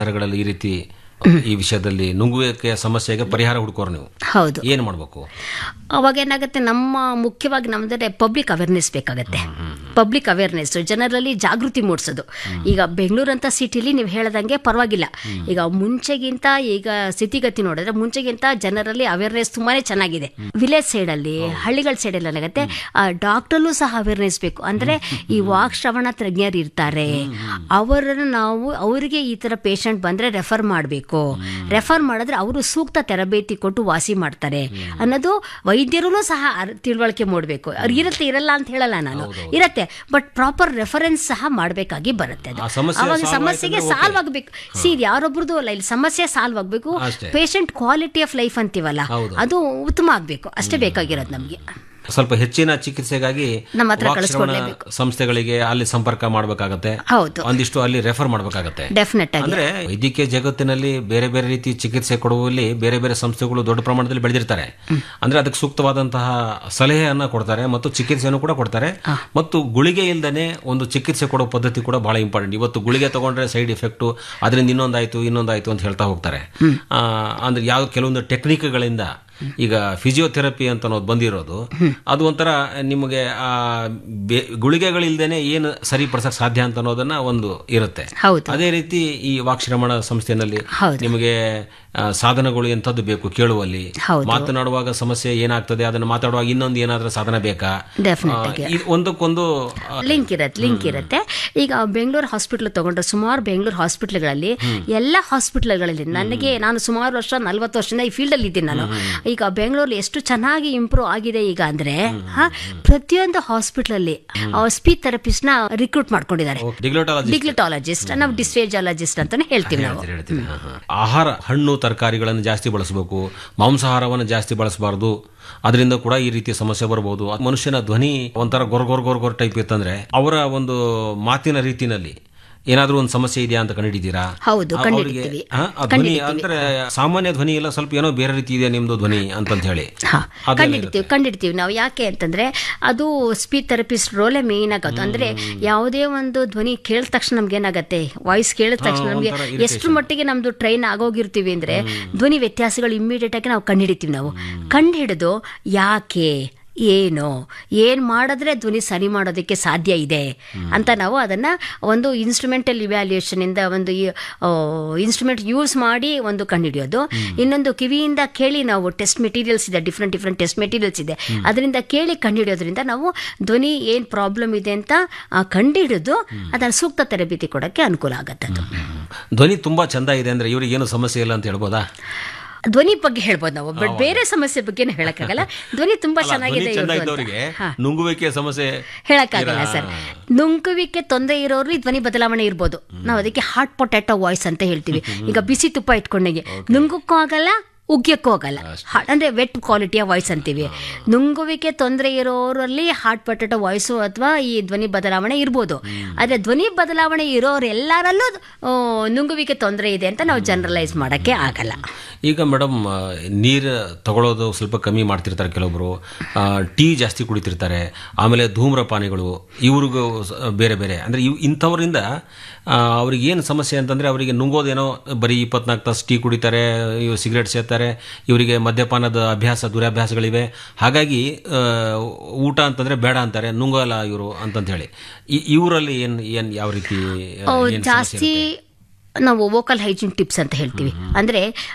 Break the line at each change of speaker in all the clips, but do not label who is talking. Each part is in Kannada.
ನಗರಗಳಲ್ಲಿ ಈ ರೀತಿ ಈ ವಿಷಯದಲ್ಲಿ ನುಂಗುವಿಕೆಯ ಸಮಸ್ಯೆಗೆ ಪರಿಹಾರ ಹುಡುಕೋರು ನೀವು
ಹೌದು
ಏನು ಮಾಡಬೇಕು
ಅವಾಗ ಏನಾಗುತ್ತೆ ನಮ್ಮ ಮುಖ್ಯವಾಗಿ ನಮ್ದರೆ ಪಬ್ಲಿಕ್ ಅವೇರ್ನೆಸ್ ಬೇಕಾಗತ್ತೆ ಪಬ್ಲಿಕ್ ಅವೇರ್ನೆಸ್ ಜನರಲ್ಲಿ ಜಾಗೃತಿ ಮೂಡಿಸೋದು ಈಗ ಬೆಂಗಳೂರಂಥ ಸಿಟಿಲಿ ನೀವು ಹೇಳ್ದಂಗೆ ಪರವಾಗಿಲ್ಲ ಈಗ ಮುಂಚೆಗಿಂತ ಈಗ ಸ್ಥಿತಿಗತಿ ನೋಡಿದ್ರೆ ಮುಂಚೆಗಿಂತ ಜನರಲ್ಲಿ ಅವೇರ್ನೆಸ್ ತುಂಬಾನೇ ಚೆನ್ನಾಗಿದೆ ವಿಲೇಜ್ ಸೈಡಲ್ಲಿ ಹಳ್ಳಿಗಳ ಸೈಡಲ್ಲಿ ಏನಾಗುತ್ತೆ ಡಾಕ್ಟರ್ಲೂ ಸಹ ಅವೇರ್ನೆಸ್ ಬೇಕು ಅಂದರೆ ಈ ವಾಕ್ ಶ್ರವಣ ತಜ್ಞರು ಇರ್ತಾರೆ ಅವರನ್ನು ನಾವು ಅವರಿಗೆ ಈ ಥರ ಪೇಷಂಟ್ ಬಂದರೆ ರೆಫರ್ ಮಾಡಬೇಕು ರೆಫರ್ ಮಾಡಿದ್ರೆ ಅವರು ಸೂಕ್ತ ತರಬೇತಿ ಕೊಟ್ಟು ವಾಸಿ ಮಾಡ್ತಾರೆ ಅನ್ನೋದು ವೈದ್ಯರೂ ಸಹ ಅರ್- ತಿಳುವಳಿಕೆ ಮೂಡಬೇಕು ಅವ್ರು ಇರುತ್ತೆ ಇರಲ್ಲ ಅಂತ ಹೇಳಲ್ಲ ನಾನು ಇರತ್ತೆ ಬಟ್ ಪ್ರಾಪರ್ ರೆಫರೆನ್ಸ್ ಸಹ ಮಾಡಬೇಕಾಗಿ ಬರುತ್ತೆ ಅದು
ಆ ಸಮಸ್ಯೆ
ಅವಾಗ
solve
ಸಮಸ್ಯೆಗೆ
ಆಯ್ತಂದ್ರೆ
ಸಾಲ್ವ್ ಆಗಬೇಕು ಸಿ ಇದು ಯಾರೊಬ್ರದ್ದು ಅಲ್ಲ ಇಲ್ಲಿ ಸಮಸ್ಯೆ ಸಾಲ್ವ್ ಆಗಬೇಕು
ಅಷ್ಟೇ.
ಪೇಷಂಟ್ ಕ್ವಾಲಿಟಿ ಆಫ್ ಲೈಫ್ ಅಂತೀವಲ್ಲ
ಹೌದು.
ಅದು ಉತ್ತಮ ಆಗಬೇಕು ಅಷ್ಟೇ ಬೇಕಾಗಿರೋದು ನಮಗೆ
ಸ್ವಲ್ಪ ಹೆಚ್ಚಿನ ಚಿಕಿತ್ಸೆಗಾಗಿ
ನಮ್ಮ ಹತ್ರ
ವಾಕ್ ಶ್ರವಣ
ಕಳಿಸ್ಕೊಡ್ಲೇಬೇಕು.
ಸಂಸ್ಥೆಗಳಿಗೆ ಅಲ್ಲಿ ಸಂಪರ್ಕ ಮಾಡಬೇಕಾಗತ್ತೆ
ಹೌದು
ಒಂದಿಷ್ಟು ಅಲ್ಲಿ ರೆಫರ್ ಮಾಡಬೇಕಾಗತ್ತೆ
ಡೆಫಿನೆಟ್ ಆಗಿ
ಅಂದ್ರೆ ವೈದ್ಯಕೀಯ ಜಗತ್ತಿನಲ್ಲಿ ಬೇರೆ ಬೇರೆ ರೀತಿ ಚಿಕಿತ್ಸೆ ಕೊಡುವಲ್ಲಿ ಬೇರೆ ಬೇರೆ ಸಂಸ್ಥೆಗಳು ದೊಡ್ಡ ಪ್ರಮಾಣದಲ್ಲಿ ಬೆಳೆದಿರ್ತಾರೆ ಅಂದ್ರೆ ಅದಕ್ಕೆ ಸೂಕ್ತವಾದಂತಹ ಸಲಹೆಯನ್ನ ಕೊಡ್ತಾರೆ ಮತ್ತು ಚಿಕಿತ್ಸೆಯನ್ನು ಕೂಡ ಕೊಡ್ತಾರೆ ಮತ್ತು ಗುಳಿಗೆ ಇಲ್ದೇನೆ ಒಂದು ಚಿಕಿತ್ಸೆ ಕೊಡೋ ಪದ್ಧತಿ ಕೂಡ ಬಹಳ ಇಂಪಾರ್ಟೆಂಟ್ ಇವತ್ತು ಗುಳಿಗೆ ತಗೊಂಡ್ರೆ ಸೈಡ್ ಎಫೆಕ್ಟ್ ಅದರಿಂದ ಇನ್ನೊಂದಾಯ್ತು ಇನ್ನೊಂದಾಯ್ತು ಅಂತ ಹೇಳ್ತಾ ಹೋಗ್ತಾರೆ ಆ, ಅಂದ್ರೆ ಯಾವ ಕೆಲವೊಂದು ಟೆಕ್ನಿಕ್ಗಳಿಂದ ಈಗ ಫಿಸಿಯೋಥೆರಪಿ ಅಂತ ಅನ್ನೋದು ಬಂದಿರೋದು ಅದು ಒಂಥರ ನಿಮಗೆ ಆ ಬೆ- ಗುಳಿಗೆಗಳಿಲ್ದೇನೆ ಏನು ಸರಿಪಡಿಸಕ್ ಸಾಧ್ಯ ಅಂತ ಅನ್ನೋದನ್ನ ಒಂದು ಇರುತ್ತೆ
ಹೌದು
ಅದೇ ರೀತಿ ಈ ವಾಕ್ಶ್ರಮಣ ಸಂಸ್ಥೆನಲ್ಲಿ
ಹೌದು.
ನಿಮಗೆ ಆ, ಸಾಧನಗಳು ಎಂಥದ್ದು ಬೇಕು ಕೇಳುವಲ್ಲಿ
ಹೌದು.
ಮಾತನಾಡುವಾಗ ಸಮಸ್ಯೆ ಏನಾಗ್ತದೆ ಅದನ್ನ ಮಾತಾಡುವಾಗ ಇನ್ನೊಂದು ಏನಾದ್ರೂ ಸಾಧನ ಬೇಕಾ
ಡೆಫಿನೆಟ್
ಆ,
ಆಗಿ
ಇದು ಒಂದಕ್ಕೊಂದು ಆ,
ಲಿಂಕ್ ಇರತ್ತೆ ಲಿಂಕ್ ಇರುತ್ತೆ ಈಗ ಬೆಂಗಳೂರು ಹಾಸ್ಪಿಟ್ಲ್ ತಗೊಂಡ್ರೆ ಸುಮಾರು ಬೆಂಗಳೂರು ಹಾಸ್ಪಿಟ್ಲ್ಗಳಲ್ಲಿ ಎಲ್ಲ ಹಾಸ್ಪಿಟ್ಲ್ಗಳಲ್ಲಿ ನನಗೆ ನಾನು ಸುಮಾರು ವರ್ಷ ನಲ್ವತ್ತು ವರ್ಷದಿಂದ ಈ ಫೀಲ್ಡಲ್ಲಿ ಇದ್ದೀನಿ ನಾನು ಈಗ ಬೆಂಗಳೂರಲ್ಲಿ ಎಷ್ಟು ಚೆನ್ನಾಗಿ ಇಂಪ್ರೂವ್ ಆಗಿದೆ ಈಗ ಅಂದ್ರೆ ಹಾ, ಪ್ರತಿಯೊಂದು ಹಾಸ್ಪಿಟ್ಲಲ್ಲಿ ಸ್ಪೀಚ್ ಥೆರಪಿಸ್ಟ್ನ ರಿಕ್ರೂಟ್ ಮಾಡ್ಕೊಂಡಿದ್ದಾರೆ
ಡಿಗ್ಲೋಟಾಲಜಿ
ಡಿಗ್ಲಿಟಾಲಜಿಸ್ಟ್ ನಾವು ಡಿಸ್ಫೇಜಾಲಜಿಸ್ಟ್ ಅಂತಾನೆ ಹೇಳ್ತೀವಿ ನಾವು
ಹೇಳ್ತೀರಿ, ಹೇಳ್ತೀರಿ. ಹಾ, ಹಾ. ಆಹಾರ ಹಣ್ಣು ತರಕಾರಿಗಳನ್ನು ಜಾಸ್ತಿ ಬಳಸಬೇಕು ಮಾಂಸಾಹಾರವನ್ನು ಜಾಸ್ತಿ ಬಳಸಬಾರ್ದು ಅದರಿಂದ ಕೂಡ ಈ ರೀತಿಯ ಸಮಸ್ಯೆ ಬರಬಹುದು ಮನುಷ್ಯನ ಧ್ವನಿ ಒಂಥರ ಗೊರ್ ಗೊರ್ ಗೊರ್ ಗೊರ್ ಟೈಪ್ ಇತ್ತಂದ್ರೆ ಅವರ ಒಂದು ಮಾತಿನ ರೀತಿನಲ್ಲಿ ಏನಾದ್ರೂ ಒಂದು ಸಮಸ್ಯೆ ಇದೆಯಾ ಅಂತ ಕಂಡಿದ್ದೀರಾ
ಹೌದು,
ಆ-
ಕಂಡಿಡಿತೀವಿ.
ಅವ್ರಿಗೆ, ಆ, ಆ ಧ್ವನಿ ಅಂದ್ರೆ ಸಾಮಾನ್ಯ ಧ್ವನಿ ಇಲ್ಲ ಸ್ವಲ್ಪ ಏನೋ ಬೇರೆ ರೀತಿ ಇದೆ ನಿಮ್ದು ಧ್ವನಿ ಅಂತಂತ ಹೇಳಿ
ಹಾ
ಅದೆಲ್ಲ
ಕಂಡಿಡ್ತೀವಿ ಕಂಡಿಡ್ತೀವಿ ನಾವು ಯಾಕೆ ಅಂತಂದ್ರೆ ಅದು ಸ್ಪೀಚ್ ಥೆರಪಿಸ್ಟ್ ರೋಲೇ ಮೇನ್ ಆಗುತ್ತೆ ಅಂದ್ರೆ ಯಾವುದೇ ಒಂದು ಧ್ವನಿ ಕೇಳಿದ ತಕ್ಷಣ ನಮ್ಗೆ ಏನಾಗತ್ತೆ ವಾಯ್ಸ್ ಕೇಳಿದ ತಕ್ಷಣ ನಮಗೆ
ಒಂಥರ
ಎಷ್ಟು ಮಟ್ಟಿಗೆ ನಮ್ದು ಟ್ರೈನ್ ಆಗೋಗಿರ್ತೀವಿ ಅಂದ್ರೆ ಧ್ವನಿ ವ್ಯತ್ಯಾಸಗಳು ಇಮ್ಮಿಡಿಯೇಟ್ ಆಗಿ ನಾವು ಕಂಡುಹಿಡಿತೀವಿ ನಾವು ಕಂಡುಹಿಡಿದು ಯಾಕೆ ಏನು ಏನು ಮಾಡಿದ್ರೆ ಧ್ವನಿ ಸರಿ ಮಾಡೋದಕ್ಕೆ ಸಾಧ್ಯ ಇದೆ ಅಂತ ನಾವು ಅದನ್ನ ಒಂದು ಇನ್ಸ್ಟ್ರೂಮೆಂಟಲ್ ಇವ್ಯಾಲ್ಯೂಯೇಷನ್ ಇಂದ ಒಂದು ಇನ್ಸ್ಟ್ರೂಮೆಂಟ್ ಯೂಸ್ ಮಾಡಿ ಒಂದು ಕಂಡುಹಿಡಿಯೋದು ಇನ್ನೊಂದು ಕಿವಿಯಿಂದ ಕೇಳಿ ನಾವು ಟೆಸ್ಟ್ ಮೆಟೀರಿಯಲ್ಸ್ ಇದೆ ಡಿಫ್ರೆಂಟ್ ಡಿಫ್ರೆಂಟ್ ಟೆಸ್ಟ್ ಮೆಟೀರಿಯಲ್ಸ್ ಇದೆ ಅದರಿಂದ ಕೇಳಿ ಕಂಡುಹಿಡಿಯೋದ್ರಿಂದ ನಾವು ಧ್ವನಿ ಏನು ಪ್ರಾಬ್ಲಮ್ ಇದೆ ಅಂತ ಆ, ಕಂಡುಹಿಡಿದು ಅದನ್ನು ಸೂಕ್ತ ತರಬೇತಿ ಕೊಡೋಕ್ಕೆ ಅನುಕೂಲ ಆಗತ್ತೆ ಅದು
ಧ್ವನಿ ತುಂಬಾ ಚಂದ ಇದೆ ಅಂದ್ರೆ ಇವ್ರಿಗೆ ಏನು ಸಮಸ್ಯೆ ಇಲ್ಲ ಅಂತ ಹೇಳ್ಬೋದಾ
ಧ್ವನಿ ಬಗ್ಗೆ ಹೇಳ್ಬೋದು ನಾವು ಬಟ್ ಬೇರೆ ಸಮಸ್ಯೆ ಬಗ್ಗೆನೂ ಹೇಳಕ್ಕಾಗಲ್ಲ ಧ್ವನಿ ತುಂಬಾ
ಧ್ವನಿ
ಚೆನ್ನಾಗಿದೆ
ಚಂದ
ಇವ್ರ್ದು ಅಂತ.
ಇದ್ದವರಿಗೆ
ಹಾ.
ನುಂಗುವಿಕೆಯ ಸಮಸ್ಯೆ
ಹೇಳಕ್ಕಾಗಲ್ಲ ಸರ್ ನುಂಗುವಿಕೆ ತೊಂದರೆ ಇರೋರು ಈ ಧ್ವನಿ ಬದಲಾವಣೆ ಇರ್ಬೋದು ನಾವು ಅದಕ್ಕೆ ಹಾಟ್ ಪೊಟ್ಯಾಟೊ ವಾಯ್ಸ್ ಅಂತ ಹೇಳ್ತೀವಿ ಈಗ ಬಿಸಿ ತುಪ್ಪ ಇಟ್ಕೊಂಡಂಗೆ ನುಂಗಕ್ಕೂ ಆಗಲ್ಲ ಉಗ್ಯಕ್ಕೂ ಆಗಲ್ಲ ಹಾ- ಅಂದ್ರೆ ವೆಟ್ ಕ್ವಾಲಿಟಿಯ ವಾಯ್ಸ್ ಅಂತೀವಿ ನುಂಗುವಿಕೆ ತೊಂದರೆ ಇರೋರಲ್ಲಿ ಹಾಟ್ ಪೊಟ್ಯಾಟೊ ವಾಯ್ಸು ಅಥವಾ ಈ ಧ್ವನಿ ಬದಲಾವಣೆ ಇರ್ಬೋದು ಆದರೆ ಧ್ವನಿ ಬದಲಾವಣೆ ಇರೋರೆಲ್ಲರಲ್ಲೂ ಆ, ನುಂಗುವಿಕೆ ತೊಂದರೆ ಇದೆ ಅಂತ ನಾವು ಜನರಲೈಸ್ ಮಾಡೋಕ್ಕೆ ಆಗಲ್ಲ
ಈಗ ಮೇಡಮ್ ನೀರು ತಗೊಳ್ಳೋದು ಸ್ವಲ್ಪ ಕಮ್ಮಿ ಮಾಡ್ತಿರ್ತಾರೆ ಕೆಲವೊಬ್ರು ಆ, ಟೀ ಜಾಸ್ತಿ ಕುಡಿತಿರ್ತಾರೆ ಆಮೇಲೆ ಧೂಮ್ರಪಾನಿಗಳು ಇವ್ರಿಗೂ ಸ- ಬೇರೆ ಬೇರೆ ಅಂದ್ರೆ ಇವ್ ಇಂಥವರಿಂದ ಅವ್ರಿಗೆ ಏನು ಸಮಸ್ಯೆ ಅಂತಂದ್ರೆ ಅವರಿಗೆ ನುಂಗೋದೇನೋ ಬರೀ ಇಪ್ಪತ್ನಾಲ್ಕು ತಾಸು ಟೀ ಕುಡಿತಾರೆ ಇವು ಸಿಗರೇಟ್ ಸೇರ್ತಾರೆ ಇವರಿಗೆ ಮದ್ಯಪಾನದ ಅಭ್ಯಾಸ ದುರಭ್ಯಾಸಗಳಿವೆ ಹಾಗಾಗಿ ಆ, ಊಟ ಅಂತಂದ್ರೆ ಬೇಡ ಅಂತಾರೆ ನುಂಗಲ್ಲ ಇವರು ಅಂತಂತ ಹೇಳಿ ಇ- ಇವರಲ್ಲಿ ಏನ್ ಏನ್ ಯಾವ ರೀತಿ ಆ,
ಅವು
ಏನ್ ಸಮಸ್ಯೆ
ಜಾಸ್ತಿ ನಾವು ವೋಕಲ್ ಹೈಜಿನ್ ಟಿಪ್ಸ್ ಅಂತ ಹೇಳ್ತೀವಿ ಅಂದರೆ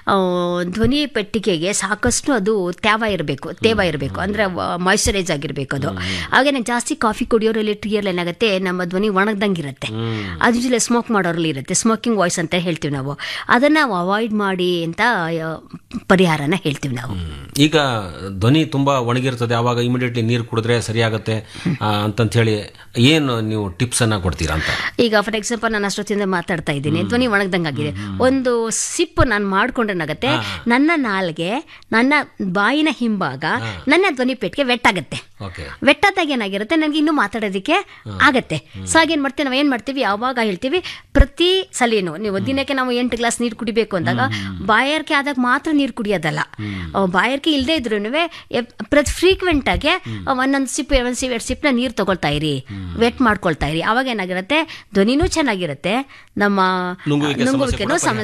ಧ್ವನಿ ಪೆಟ್ಟಿಗೆಗೆ ಸಾಕಷ್ಟು ಅದು ತ್ಯಾವ ಇರಬೇಕು ತೇವ ಇರಬೇಕು ಅಂದರೆ ಮಾಯ್ಶ್ಚರೈಸ್ ಆಗಿರಬೇಕು ಅದು ಹಾಗೇನೆ ಜಾಸ್ತಿ ಕಾಫಿ ಕುಡಿಯೋರಲ್ಲಿ ಟೀಯಲ್ಲಿ ಏನಾಗುತ್ತೆ ನಮ್ಮ ಧ್ವನಿ ಒಣಗ್ದಂಗೆ ಇರುತ್ತೆ ಅದು ಜೊತೆ ಸ್ಮೋಕ್ ಮಾಡೋರಲ್ಲಿ ಇರುತ್ತೆ ಸ್ಮೋಕಿಂಗ್ ವಾಯ್ಸ್ ಅಂತ ಹೇಳ್ತೀವಿ ನಾವು ಅದನ್ನು ನಾವು ಅವಾಯ್ಡ್ ಮಾಡಿ ಅಂತ ಆ, ಪರಿಹಾರನ ಹೇಳ್ತೀವಿ ನಾವು
ಹ್ಮ್. ಈಗ ಧ್ವನಿ ತುಂಬಾ ಒಣಗಿರ್ತದೆ ಆವಾಗ ಇಮಿಡಿಯೇಟ್ಲಿ ನೀರು ಕುಡಿದ್ರೆ ಸರಿಯಾಗತ್ತೆ ಆ, ಅಂತಂತ ಹೇಳಿ ಏನು ನೀವು ಟಿಪ್ಸ್ ಅನ್ನ ಕೊಡ್ತೀರಾ ಅಂತ
ಈಗ ಫಾರ್ ಎಕ್ಸಾಂಪಲ್ ನಾನು ಅಷ್ಟೊತ್ತಿಂದ ಮಾತಾಡ್ತಾ ಇದ್ದೀನಿ ಧ್ವನಿ ಒಣಗ್ದಂಗಾಗಿದೆ ಒಂದು ಸಿಪ್ ನಾನು ಮಾಡ್ಕೊಂಡ್ರೇನಾಗತ್ತೆ ನನ್ನ ನಾಲ್ಗೆ ನನ್ನ ಬಾಯಿನ ಹಿಂಭಾಗ ನನ್ನ ಧ್ವನಿ ಪೆಟ್ಟಿಗೆ ವೆಟ್ಟಾಗತ್ತೆ
ಓಕೆ
ವೆಟ್ ಆದಾಗ ಏನಾಗಿರುತ್ತೆ ನನಗೆ ಇನ್ನೂ ಮಾತಾಡೋದಕ್ಕೆ ಆಗತ್ತೆ ಸೊ ಹಾಗೇನು ಮಾಡ್ತೀವಿ ನಾವು ಏನು ಮಾಡ್ತೀವಿ ಯಾವಾಗ ಹೇಳ್ತೀವಿ ಪ್ರತಿ ಸಲಿನೂ ನೀವು ದಿನಕ್ಕೆ ನಾವು ಎಂಟು ಗ್ಲಾಸ್ ನೀರು ಕುಡಿಬೇಕು ಅಂದಾಗ ಬಾಯಾರಿಕೆ ಆದಾಗ ಮಾತ್ರ ನೀರು ಕುಡಿಯೋದಲ್ಲ ಅಹ್, ಬಾಯಾರಿಕೆ ಇಲ್ಲದೆ ಇದ್ರೂ ಪ್ರತಿ ಫ್ರೀಕ್ವೆಂಟ್ ಆಗಿ ಒಂದೊಂದು ಸಿಪ್ ಒಂದು ಸಿಪ್ ಎರಡು ಸಿಪ್ನ ನೀರು ತಗೊಳ್ತಾ ಇರಿ ವೆಟ್ ಮಾಡ್ಕೊಳ್ತಾ ಇರಿ ಅವಾಗ ಏನಾಗಿರುತ್ತೆ ಧ್ವನಿನೂ ಚೆನ್ನಾಗಿರುತ್ತೆ ನಮ್ಮ
ನುಂಗುವಿಕೆ ಸಮಸ್ಯೆ
ನುಂಗುವಿಕೆನೂ
ಕೂಡ
ಸಮಸ್ಯೆ